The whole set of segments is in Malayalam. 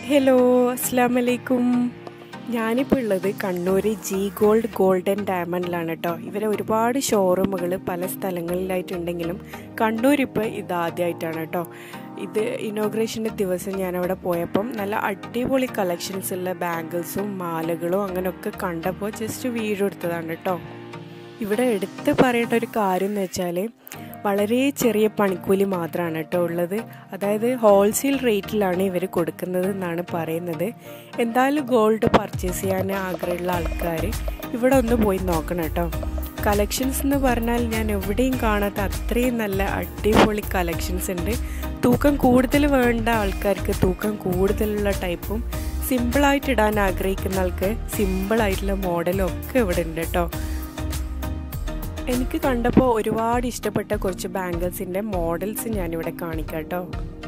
ഹലോ അസ്സാം വലൈക്കും ഞാനിപ്പോൾ ഉള്ളത് കണ്ണൂർ ജി ഗോൾഡ് ഗോൾഡൻ ഡയമണ്ടിലാണ് കേട്ടോ ഇവരെ ഒരുപാട് ഷോറൂമുകൾ പല സ്ഥലങ്ങളിലായിട്ടുണ്ടെങ്കിലും കണ്ണൂർ ഇപ്പോൾ ഇതാദ്യമായിട്ടാണ് കേട്ടോ ഇത് ഇനോഗ്രേഷൻ്റെ ദിവസം ഞാനവിടെ പോയപ്പം നല്ല അടിപൊളി കളക്ഷൻസ് ഉള്ള ബാംഗിൾസും മാലകളും അങ്ങനെയൊക്കെ കണ്ടപ്പോൾ ജസ്റ്റ് വീഡിയോ എടുത്തതാണ് കേട്ടോ ഇവിടെ എടുത്ത് പറയേണ്ട ഒരു കാര്യം എന്ന് വെച്ചാൽ വളരെ ചെറിയ പണിക്കൂലി മാത്രമാണ് കേട്ടോ ഉള്ളത് അതായത് ഹോൾസെയിൽ റേറ്റിലാണ് ഇവർ കൊടുക്കുന്നത് എന്നാണ് പറയുന്നത് എന്തായാലും ഗോൾഡ് പർച്ചേസ് ചെയ്യാൻ ആഗ്രഹമുള്ള ആൾക്കാർ ഇവിടെ ഒന്ന് പോയി നോക്കണം കേട്ടോ കളക്ഷൻസ് എന്ന് പറഞ്ഞാൽ ഞാൻ എവിടെയും കാണാത്ത അത്രയും നല്ല അടിപൊളി കളക്ഷൻസ് ഉണ്ട് തൂക്കം കൂടുതൽ വേണ്ട ആൾക്കാർക്ക് തൂക്കം കൂടുതലുള്ള ടൈപ്പും സിമ്പിളായിട്ട് ഇടാൻ ആഗ്രഹിക്കുന്ന ആൾക്ക് സിമ്പിളായിട്ടുള്ള മോഡലും ഒക്കെ ഇവിടെ ഉണ്ട് കേട്ടോ എനിക്ക് കണ്ടപ്പോൾ ഒരുപാട് ഇഷ്ടപ്പെട്ട കുറച്ച് ബാംഗിൾസിൻ്റെ മോഡൽസ് ഞാനിവിടെ കാണിക്കാം കേട്ടോ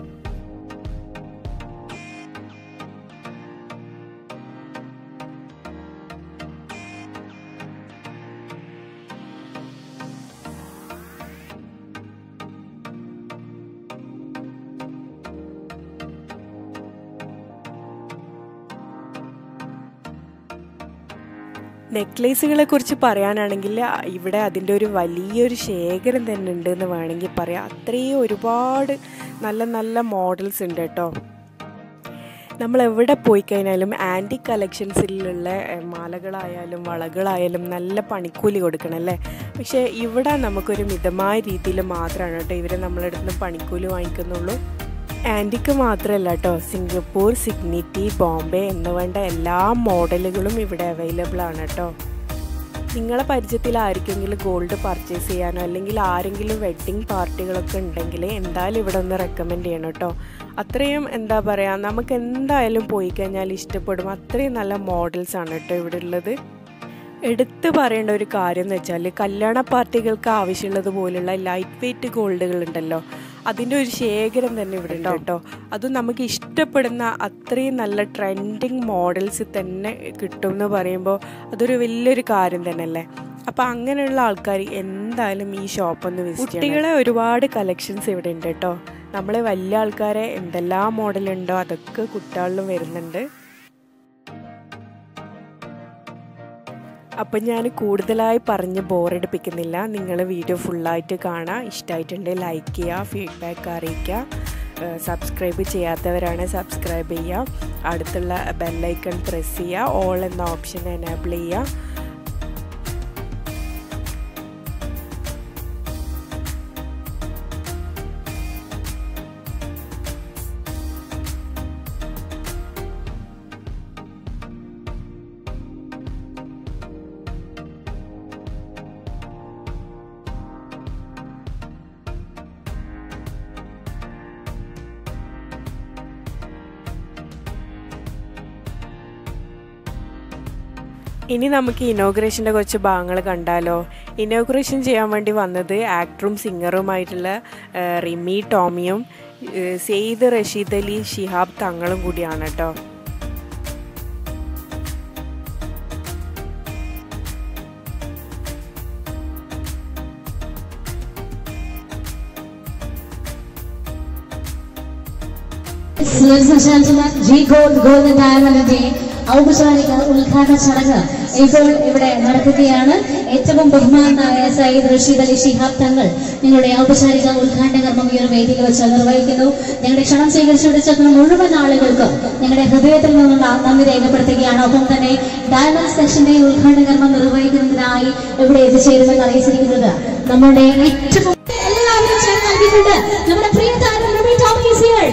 നെക്ലേസുകളെ കുറിച്ച് പറയാനാണെങ്കിൽ ഇവിടെ അതിൻ്റെ ഒരു വലിയൊരു ശേഖരം തന്നെ ഉണ്ട് എന്ന് വേണമെങ്കിൽ പറയാം അത്രയും ഒരുപാട് നല്ല നല്ല മോഡൽസ് ഉണ്ട് കേട്ടോ നമ്മൾ എവിടെ പോയി കഴിഞ്ഞാലും ആൻറ്റി കളക്ഷൻസിലുള്ള മാലകളായാലും വളകളായാലും നല്ല പണിക്കൂലി കൊടുക്കണം അല്ലേ പക്ഷേ ഇവിടെ നമുക്കൊരു മിതമായ രീതിയിൽ മാത്രമാണ് കേട്ടോ ഇവർ നമ്മളടുത്ത് നിന്ന് പണിക്കൂലി വാങ്ങിക്കുന്നുള്ളൂ ആൻറ്റിക്ക് മാത്രമല്ല കേട്ടോ സിംഗപ്പൂർ സിഗ്നിറ്റി ബോംബെ എന്ന് വേണ്ട എല്ലാ മോഡലുകളും ഇവിടെ അവൈലബിൾ ആണ് കേട്ടോ നിങ്ങളെ പരിചയത്തിൽ ആർക്കെങ്കിലും ഗോൾഡ് പർച്ചേസ് ചെയ്യാനോ അല്ലെങ്കിൽ ആരെങ്കിലും വെഡ്ഡിങ് പാർട്ടികളൊക്കെ ഉണ്ടെങ്കിൽ എന്തായാലും ഇവിടെ ഒന്ന് റെക്കമെൻഡ് ചെയ്യണം കേട്ടോ അത്രയും എന്താ പറയുക നമുക്ക് എന്തായാലും പോയി കഴിഞ്ഞാൽ ഇഷ്ടപ്പെടും അത്രയും നല്ല മോഡൽസ് ആണ് കേട്ടോ ഇവിടെ ഉള്ളത് എടുത്തു പറയേണ്ട ഒരു കാര്യം എന്ന് വെച്ചാൽ കല്യാണ പാർട്ടികൾക്ക് ആവശ്യമുള്ളത് പോലുള്ള ലൈറ്റ് വെയിറ്റ് ഗോൾഡുകൾ ഉണ്ടല്ലോ അതിൻ്റെ ഒരു ശേഖരം തന്നെ ഇവിടെ ഉണ്ട് കേട്ടോ അതും നമുക്ക് ഇഷ്ടപ്പെടുന്ന അത്രയും നല്ല ട്രെൻഡിങ് മോഡൽസ് തന്നെ കിട്ടും എന്ന് പറയുമ്പോൾ അതൊരു വലിയൊരു കാര്യം തന്നെയല്ലേ അപ്പം അങ്ങനെയുള്ള ആൾക്കാർ എന്തായാലും ഈ ഷോപ്പ് ഒന്ന് വിസിറ്റ് കുട്ടികളെ ഒരുപാട് കളക്ഷൻസ് ഇവിടെ ഉണ്ട് കേട്ടോ നമ്മൾ വലിയ ആൾക്കാരെ എന്തെല്ലാം മോഡലുണ്ടോ അതൊക്കെ കുട്ടികളിലും വരുന്നുണ്ട് അപ്പം ഞാൻ കൂടുതലായി പറഞ്ഞ് ബോറടിപ്പിക്കുന്നില്ല നിങ്ങൾ വീഡിയോ ഫുള്ളായിട്ട് കാണാം ഇഷ്ടമായിട്ടുണ്ടെങ്കിൽ ലൈക്ക് ചെയ്യുക ഫീഡ്ബാക്ക് അറിയിക്കുക സബ്സ്ക്രൈബ് ചെയ്യാത്തവരാണ് സബ്സ്ക്രൈബ് ചെയ്യുക അടുത്തുള്ള ബെല്ലൈക്കൺ പ്രസ് ചെയ്യുക ഓൾ എന്ന ഓപ്ഷൻ എനേബിൾ ചെയ്യുക ഇനി നമുക്ക് ഇനോഗ്രേഷൻ്റെ കുറച്ച് ഭാഗങ്ങൾ കണ്ടാലോ ഇനോഗ്രേഷൻ ചെയ്യാൻ വേണ്ടി വന്നത് ആക്ടറും സിംഗറുമായിട്ടുള്ള റിമി ടോമിയും സെയ്ദ് റഷീദ് അലി ഷിഹാബ് തങ്ങളും കൂടിയാണ് കേട്ടോ ജി ഗോൾഡ് ഗോൾഡൻ ഡയമണ്ടിന്റെ ഔപചാരിക ഉദ്ഘാടന ചടങ്ങ് ഇപ്പോൾ ഇവിടെ നടക്കുകയാണ് ഏറ്റവും ബഹുമാനായ സയ്യിദ് റഷീദ് അലി ശിഹാബ് തങ്ങൾ നിങ്ങളുടെ ഔപചാരിക ഉദ്ഘാടന കർമ്മം ഈ ഒരു വേദിയിൽ വെച്ച് നിർവഹിക്കുന്നു ഞങ്ങളുടെ ക്ഷണം സ്വീകരിച്ചു ചേർന്ന മുഴുവൻ ആളുകൾക്കും ഞങ്ങളുടെ ഹൃദയത്തിൽ നിന്നുള്ള നന്ദി രേഖപ്പെടുത്തുകയാണ് ഒപ്പം തന്നെ ഡയമണ്ട് സെക്ഷന്റെ ഉദ്ഘാടന കർമ്മം നിർവഹിക്കുന്നതിനായി ഇവിടെ എത്തിച്ചേരുമെന്ന് അറിയിച്ചിരിക്കുന്നത് നമ്മുടെ ഏറ്റവും എല്ലാവരും ചേർന്ന് നൽകിയിട്ടുണ്ട് നമ്മുടെ പ്രിയ താരം റബി ടോമി is here.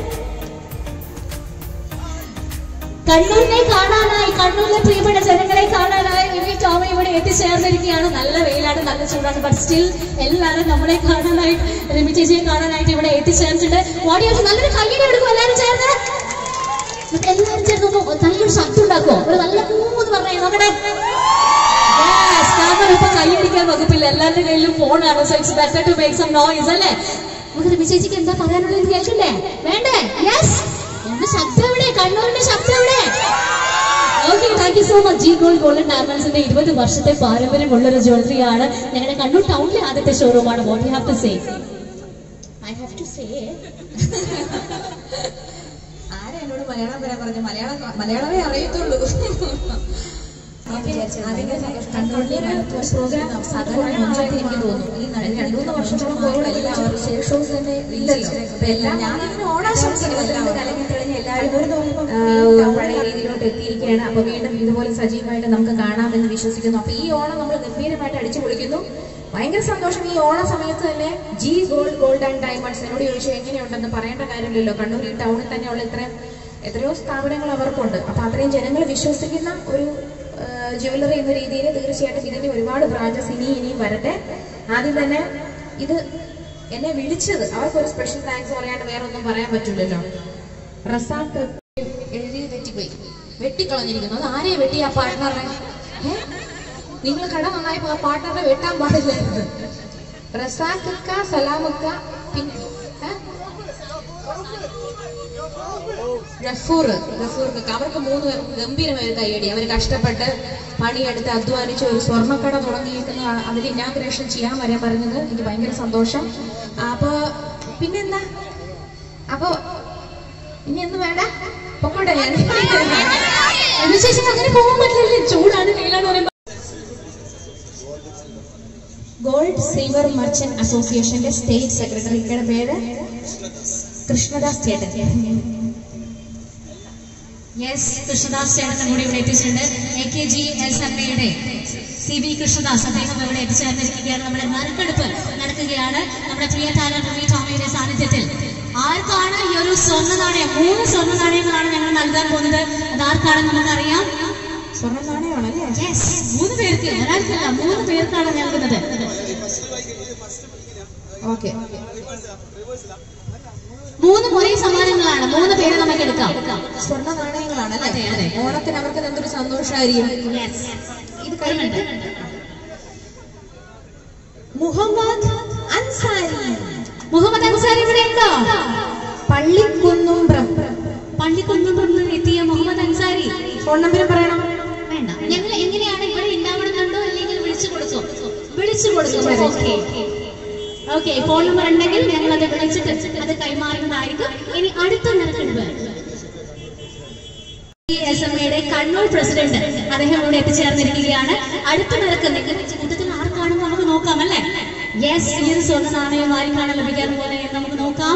കണ്ണൂരിനെ കാണാനായി കണ്ണൂരിലെ പ്രിയപ്പെട്ട ജനങ്ങളെ കാണാനായി വിവി ടോമ ഇവിടെ എത്തിച്ചേർന്നിരിക്കുകയാണ് നല്ല വെയിലാണ് നല്ല ചൂടാണ് ബട്ട് സ്റ്റിൽ എല്ലാവരും നമ്മളെ കാണാനായി രമി ചേച്ചിയെ കാണാനായിട്ട് ഇവിടെ എത്തിച്ചേർന്നിട്ടുണ്ട് ഓഡിയൻസ് നല്ലൊരു കയ്യടി എടുക്കും എല്ലാവരും ചേർന്ന് എന്നിട്ട് എല്ലാവരും ചേർന്ന് ഒന്ന് നല്ലൊരു ശബ്ദം ഉണ്ടാക്കുമോ ഒരു നല്ല മൂന്ന് പറഞ്ഞേ നോക്കട്ടെ Yes, കാരണം ഇപ്പൊ കൈയടിക്കാൻ വകുപ്പില്ല എല്ലാവരുടെ കയ്യിലും ഫോണാണ് so it's better to make some noise അല്ലേ നമുക്ക് രമി ചേച്ചിക്ക് എന്താ പറയാനുള്ളത് കേൾക്കണ്ടേ വേണ്ടേ യെസ് എന്റെ ശബ്ദം എവിടെ കണ്ണൂരിന്റെ ശബ്ദം എവിടെ okay thank you so much G gold golden ഡയമണ്ട്സിന്റെ ഇരുപത് വർഷത്തെ പാരമ്പര്യമുള്ള ഒരു ജ്വല്ലറിയാണ് ഞങ്ങളുടെ കണ്ണൂർ ടൗണിലെ ആദ്യത്തെ ഷോറൂമാണ് what you have to say I have to say ആരാ എന്നോട് മലയാളം വരാൻ പറഞ്ഞു മലയാളം മലയാളമേ അറിയത്തുള്ളൂ പ്രോഗ്രാം സാധാരണ നന്നായിട്ട് എനിക്ക് തോന്നുന്നു ഈ ന- രണ്ടു മൂന്ന് വർഷത്തോളം പോയപ്പോൾ എല്ലാവരും സ്റ്റേജ് ഷോസ് തന്നെ ഇല്ലല്ലോ അപ്പൊ എല്ലാം ഞാനിങ്ങനെ ഓണാശംസിക്കുന്നത് കലങ്ങി തെളിഞ്ഞ് എല്ലാവരും ആ, പഴയ രീതിയിലോട്ട് എത്തിയിരിക്കുകയാണ് അപ്പൊ വീണ്ടും ഇതുപോലെ സജീവമായിട്ട് നമുക്ക് കാണാമെന്ന് വിശ്വസിക്കുന്നു അപ്പൊ ഈ ഓണം നമ്മൾ ഗംഭീരമായിട്ട് അടിച്ചു പൊളിക്കുന്നു ഭയങ്കര സന്തോഷം ഈ ഓണ സമയത്ത് തന്നെ G gold gold and diamonds എന്നോട് ചോദിച്ചു എങ്ങനെയുണ്ടെന്ന് പറയേണ്ട കാര്യമില്ലല്ലോ കണ്ണൂർ ഈ ടൗണിൽ തന്നെയുള്ള ഇത്രയും എത്രയോ സ്ഥാപനങ്ങൾ അവർക്കുണ്ട് അപ്പൊ അത്രയും ജനങ്ങൾ വിശ്വസിക്കുന്ന ഒരു ജ്വല്ലറി എന്ന രീതിയിൽ തീർച്ചയായിട്ടും ഇതിന്റെ ഒരുപാട് ബ്രാഞ്ചസ് ഇനി ഇനിയും വരട്ടെ ആദ്യം തന്നെ ഇത് എന്നെ വിളിച്ചത് അവർക്കൊരു സ്പെഷ്യൽ താങ്ക്സ് പറയാണ്ട് വേറെ ഒന്നും പറയാൻ പറ്റില്ലല്ലോ റസാഖ് എഴുതി തെറ്റിപ്പോയി വെട്ടിക്കളഞ്ഞിരിക്കുന്നു അത് ആരെയാ വെട്ടി ആ പാർട്ട്ണറെ നിങ്ങൾ കട നന്നായപ്പോ ആ പാർട്ട്ണറെ വെട്ടാൻ പാടില്ലായിരുന്നു റസാഖക്ക സലാമക്ക പിന്നെ ഏ? ഗഫൂർ ഗഫൂർ കക്ക അവർക്ക് മൂന്ന് പേർക്ക് ഗംഭീരമായ ഒരു കൈയടി അവർ കഷ്ടപ്പെട്ട് പണിയെടുത്ത് അധ്വാനിച്ച് ഒരു സ്വർണ്ണക്കട തുടങ്ങിയിരിക്കുന്ന അതിൽ ഇനാഗ്രേഷൻ ചെയ്യാൻ വരാൻ പറഞ്ഞത് എനിക്ക് ഭയങ്കര സന്തോഷം അപ്പൊ പിന്നെന്താ അപ്പൊ ഇനി എന്ത് വേണ്ട പൊക്കോട്ടെ ഞാൻ ചേച്ചി അങ്ങനെ പോകാൻ പറ്റില്ല ചൂടാണ് വെയിലാണ് പറയുമ്പോ ഗോൾഡ് സിൽവർ മർച്ചന്റ് അസോസിയേഷന്റെ സ്റ്റേറ്റ് സെക്രട്ടറിയുടെ പേര് കൃഷ്ണദാസ് ചേട്ടൻ യെസ് കൃഷ്ണദാസ് ചേട്ടൻ കൂടി ഇവിടെ എത്തിച്ചിട്ടുണ്ട് A K G S M എയുടെ സി ബി കൃഷ്ണദാസ് അദ്ദേഹം ഇവിടെ എത്തിച്ചേർന്നിരിക്കുകയാണ് നമ്മുടെ നറുക്കെടുപ്പ് നടക്കുകയാണ് നമ്മുടെ പ്രിയ താരം റവി ടോമിയുടെ സാന്നിധ്യത്തിൽ ആർക്കാണ് ഈ ഒരു സ്വർണ്ണ നാണയം മൂന്ന് സ്വർണ്ണ നാണയങ്ങളാണ് ഞങ്ങൾ നൽകാൻ പോകുന്നത് അത് ആർക്കാണെന്ന് നമുക്കറിയാം സ്വർണ്ണ നാണയമാണല്ലേ യെസ് മൂന്ന് പേർക്ക് ഒരാൾക്കല്ല മൂന്ന് പേർക്കാണ് നൽകുന്നത് ഓക്കെ മൂന്ന് ഒരേ സമ്മാനങ്ങളാണ് മൂന്ന് പേര് നമുക്ക് എടുക്കാം സ്വർണ്ണ നാണയങ്ങളാണല്ലേ അതെ, അതെ. ഓണത്തിന് അവർക്ക് എന്തൊരു സന്തോഷമായിരിക്കും യെസ് ഇത് കഴിഞ്ഞിട്ട് മുഹമ്മദ് അൻസാരി മുഹമ്മദ് അൻസാരി ഇവിടെ ഉണ്ടോ പള്ളിക്കുന്നുംബ്രം പള്ളിക്കുന്നുണ്ടെന്ന് എത്തിയ മുഹമ്മദ് അൻസാരി ഫോൺ നമ്പർ പറയണം വേണ്ട ഞങ്ങൾ എങ്ങനെയാണ് ഇവിടെ ഉണ്ടാവണമെന്നുണ്ടോ അല്ലെങ്കിൽ വിളിച്ചു കൊടുക്കും വിളിച്ചു കൊടുക്കും ഓക്കെ ഓക്കെ ഫോൺ നമ്പർ ഉണ്ടെങ്കിൽ ഞങ്ങൾ അത് വിളിച്ചിട്ട് അത് കൈമാറുന്നതായിരിക്കും ഇനി അടുത്ത നിരക്കെടുപ്പ് എസ് എം എയുടെ കണ്ണൂർ പ്രസിഡന്റ് അദ്ദേഹം ഇവിടെ എത്തിച്ചേർന്നിരിക്കുകയാണ് അടുത്ത നിരക്ക് നിങ്ങൾ കൂട്ടത്തിൽ ആർക്കാണെന്ന് നമുക്ക് നോക്കാം അല്ലേ യെസ് ഈ ഒരു സ്വർണ്ണ നാണയം ആർക്കാണ് ലഭിക്കാൻ പോകുന്നത് എന്ന് നമുക്ക് നോക്കാം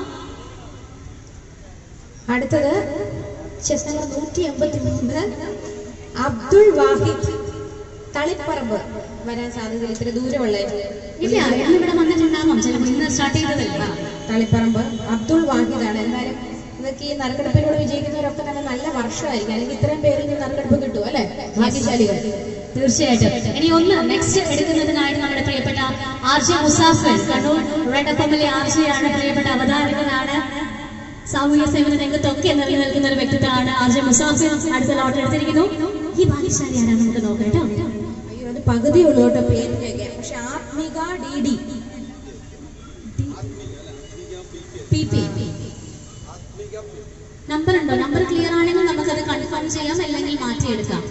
അടുത്തത് ചെസ് നമ്പർ നൂറ്റി എൺപത്തി മൂന്ന് അബ്ദുൾ വാഹിദ് തളിപ്പറമ്പ് വരാൻ സാധ്യത ഇത്ര ദൂരമുള്ള ഇല്ല ഇന്ന് ഇവിടെ വന്നിട്ടുണ്ടാകും ചിലപ്പോൾ ഇന്ന് സ്റ്റാർട്ട് ചെയ്തതല്ലേ തളിപ്പറമ്പ് അബ്ദുൾ വാഹിദാണ് എന്തായാലും ഇതൊക്കെ ഈ നറുക്കെടുപ്പിലൂടെ വിജയിക്കുന്നവരൊക്കെ തന്നെ നല്ല വർഷമായിരിക്കും അല്ലെങ്കിൽ ഇത്രയും പേര് ഇനി നറുക്കെടുപ്പ് കിട്ടും അല്ലെ ഭാഗ്യശാലികൾ തീർച്ചയായിട്ടും ഇനി ഒന്ന് നെക്സ്റ്റ് എടുക്കുന്നതിനായിട്ട് നമ്മുടെ പ്രിയപ്പെട്ട R J Musafir Kannur red F എമ്മിലെ ആർ ജെ ആണ് പ്രിയപ്പെട്ട അവതാരകനാണ് സാമൂഹ്യ സേവന രംഗത്തൊക്കെ നിറഞ്ഞു നിൽക്കുന്ന ഒരു വ്യക്തിത്വമാണ് ആർ ജെ മുസാഫിർ അടുത്ത ലോട്ട് എടുത്തിരിക്കുന്നു ഈ ഭാഗ്യശാലി ആരാണ് നമുക്ക് നോക്കാം കേട്ടോ അയ്യോ അത് പകുതിയുള്ളൂ കേട്ടോ പേര് കേൾക്കാൻ പക്ഷെ Athmika D D P P number ഉണ്ടോ നമ്പർ ക്ലിയർ ആണെങ്കിൽ നമുക്കത് കൺഫേം ചെയ്യാം അല്ലെങ്കിൽ മാറ്റിയെടുക്കാം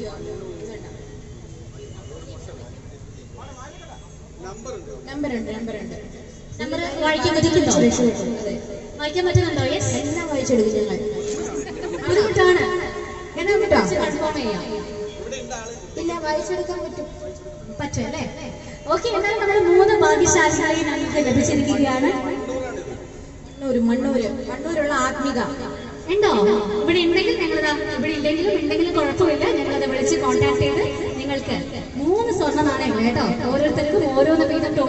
നമ്പർ ഉണ്ട് നമ്പർ ഉണ്ട് നമ്പർ വായിക്കാൻ പറ്റുന്നുണ്ടോ അതെ വായിക്കാൻ പറ്റുന്നുണ്ടോ യെസ് എല്ലാം വായിച്ചെടുക്കും ഞങ്ങൾ ബുദ്ധിമുട്ടാണ് എന്നാ കേട്ടോ കൺഫേം ചെയ്യാം ഇല്ല വായിച്ചെടുക്കാൻ പറ്റും പറ്റും അല്ലേ ഓക്കെ എന്നാലും നമ്മൾ മൂന്ന് ഭാഗ്യശാലികളെ ഞങ്ങൾക്ക് ലഭിച്ചിരിക്കുകയാണ് മണ്ണൂര് മണ്ണൂര് മണ്ണൂരുള്ള ആത്മിക ഉണ്ടോ ഇവിടെ ഉണ്ടെങ്കിൽ ഞങ്ങൾ ഇവിടെ ഇല്ലെങ്കിലും ഉണ്ടെങ്കിലും കുഴപ്പമില്ല ഞങ്ങളത് വിളിച്ച് കോൺടാക്ട് ചെയ്ത് നിങ്ങൾക്ക് മൂന്ന് സ്വർണ്ണ നാണയങ്ങൾ കേട്ടോ ഓരോരുത്തർക്കും ഓരോന്ന് വീതം